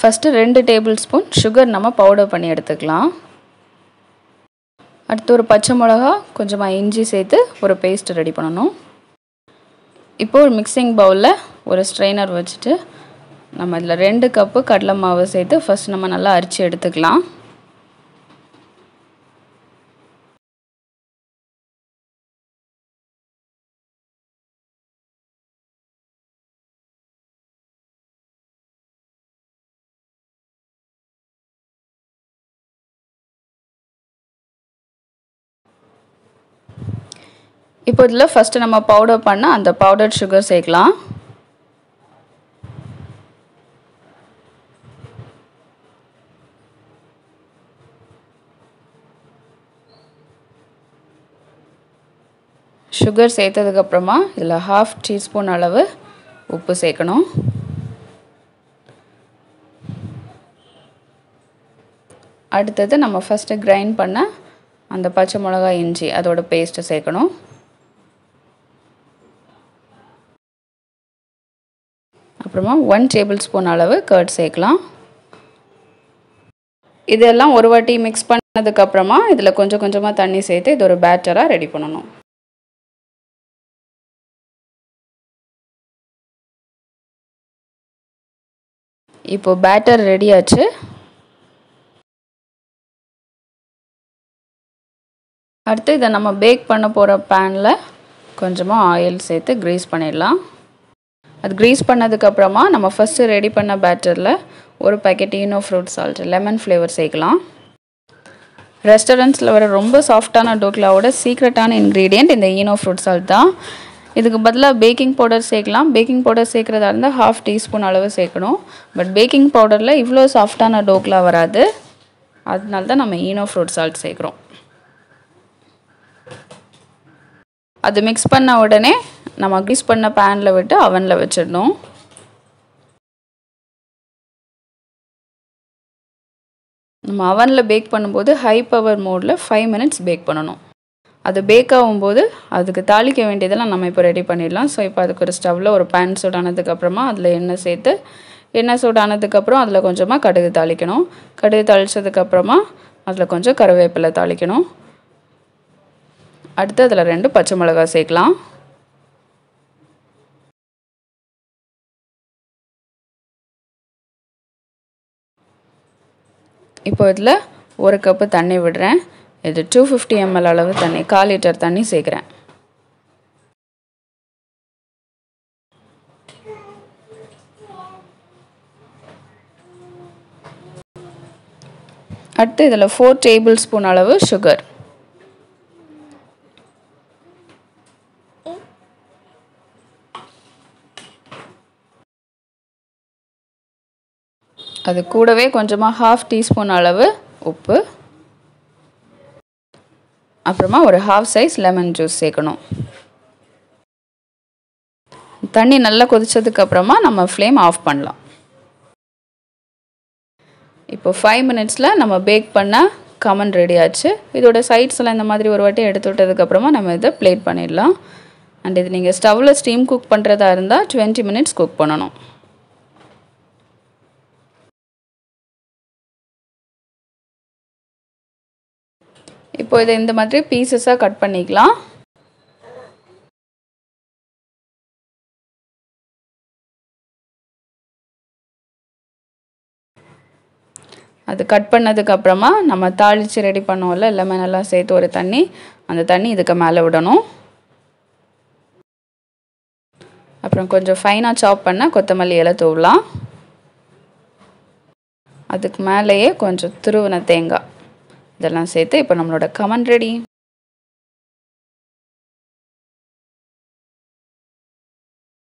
first ரெண்டு table spoon sugar நம்ம powder பண்ணி எடுத்துக்கலாம் அடுத்து ஒரு பச்சை மிளகா கொஞ்சமாக இஞ்சி சேர்த்து ஒரு பேஸ்ட் ரெடி பண்ணணும் இப்போ ஒரு மிக்சிங் பவுலில் ஒரு ஸ்ட்ரெயினர் வச்சுட்டு நம்ம இதில் ரெண்டு கப்பு கடலை மாவு சேர்த்து ஃபஸ்ட் நம்ம நல்லா அரிச்சு எடுத்துக்கலாம் இப்போ இதில் ஃபஸ்ட்டு நம்ம பவுடர் பண்ண அந்த பவுடர் சுகர் சேர்க்கலாம் சுகர் சேர்த்ததுக்கப்புறமா இதில் ஹாஃப் டீஸ்பூன் அளவு உப்பு சேர்க்கணும் அடுத்தது நம்ம ஃபஸ்ட்டு கிரைண்ட் பண்ண அந்த பச்சை மிளகா இஞ்சி அதோட பேஸ்ட்டு சேர்க்கணும் அப்புறமா ஒன் டேபிள் ஸ்பூன் அளவு கர்ட் சேர்க்கலாம் இதெல்லாம் ஒரு வாட்டி மிக்ஸ் பண்ணதுக்கப்புறமா இதில் கொஞ்சம் கொஞ்சமாக தண்ணி சேர்த்து இது ஒரு பேட்டராக ரெடி பண்ணணும் இப்போ பேட்டர் ரெடி ஆச்சு அடுத்து இதை நம்ம பேக் பண்ண போகிற பேனில் கொஞ்சமாக ஆயில் சேர்த்து க்ரீஸ் பண்ணிடலாம் அது க்ரீஸ் பண்ணதுக்கப்புறமா நம்ம ஃபஸ்ட்டு ரெடி பண்ண பேட்டரில் ஒரு packet Eno fruit salt lemon flavour சேர்க்கலாம் ரெஸ்டாரண்ட்ஸில் வர ரொம்ப சாஃப்டான டோக்லாவோட சீக்ரெட்டான இன்க்ரீடியண்ட் இந்த ஈனோ ஃப்ரூட் சால்ட் தான் இதுக்கு பதிலாக பேக்கிங் பவுடர் சேர்க்கலாம் பேக்கிங் பவுடர் சேர்க்குறதா இருந்தால் ஹாஃப் டீஸ்பூன் அளவு சேர்க்கணும் பட் பேக்கிங் பவுடரில் இவ்வளோ சாஃப்டான டோக்லா வராது அதனால தான் நம்ம ஈனோ ஃப்ரூட் சால்ட் சேர்க்குறோம் அது மிக்ஸ் பண்ண உடனே நம்ம க்ரீஸ் பண்ண பேனில் விட்டு அவனில் வச்சிடணும் நம்ம அவனில் பேக் பண்ணும்போது ஹை பவர் மோடில் ஃபைவ் மினிட்ஸ் பேக் பண்ணணும் அது பேக் ஆகும்போது அதுக்கு தாளிக்க வேண்டியதெல்லாம் நம்ம இப்போ ரெடி பண்ணிடலாம் ஸோ இப்போ அதுக்கு ஒரு ஸ்டவ்வில் ஒரு பேன் சூடானதுக்கப்புறமா அதில் எண்ணெய் சேர்த்து எண்ணெய் சூடானதுக்கப்புறம் அதில் கொஞ்சமாக கடுகு தாளிக்கணும் கடுகு தாளித்ததுக்கப்புறமா அதில் கொஞ்சம் கருவேப்பிலை தாளிக்கணும் அடுத்து அதில் ரெண்டு பச்சை மிளகாய் சேர்க்கலாம் இப்போ இதில் ஒரு கப்பு தண்ணி விடுறேன் இது டூ ஃபிஃப்டி எம்எல் அளவு தண்ணி கால் லிட்டர் தண்ணி சேர்க்குறேன் அடுத்து இதில் ஃபோர் டேபிள் ஸ்பூன் அளவு சுகர் அது கூடவே கொஞ்சமாக ஹாஃப் டீஸ்பூன் அளவு உப்பு அப்புறமா ஒரு ஹாஃப் சைஸ் லெமன் ஜூஸ் சேர்க்கணும் தண்ணி நல்லா கொதிச்சதுக்கப்புறமா நம்ம ஃப்ளேம் ஆஃப் பண்ணலாம் இப்போ ஃபைவ் மினிட்ஸில் நம்ம பேக் பண்ண கமன் ரெடி ஆச்சு இதோட சைட்ஸ் எல்லாம் இந்த மாதிரி ஒரு வாட்டி எடுத்து விட்டதுக்கப்புறமா நம்ம இதை பிளேட் பண்ணிடலாம் அண்ட் இது நீங்கள் ஸ்டவ்வில் ஸ்டீம் குக் பண்ணுறதா இருந்தால் டுவெண்ட்டி மினிட்ஸ் குக் பண்ணணும் இப்போ இதை இந்த மாதிரி பீசஸாக கட் பண்ணிக்கலாம் அது கட் பண்ணதுக்கப்புறமா நம்ம தாளித்து ரெடி பண்ணோம்ல லெமன் எல்லாம் சேர்த்து ஒரு தண்ணி அந்த தண்ணி இதுக்கு மேலே விடணும் அப்புறம் கொஞ்சம் ஃபைனாக சாப் பண்ண கொத்தமல்லி இலை தூவலாம் அதுக்கு மேலேயே கொஞ்சம் துருவின தேங்காய் இதெல்லாம் சேர்த்து இப்போ நம்மளோட கமன் ரெடி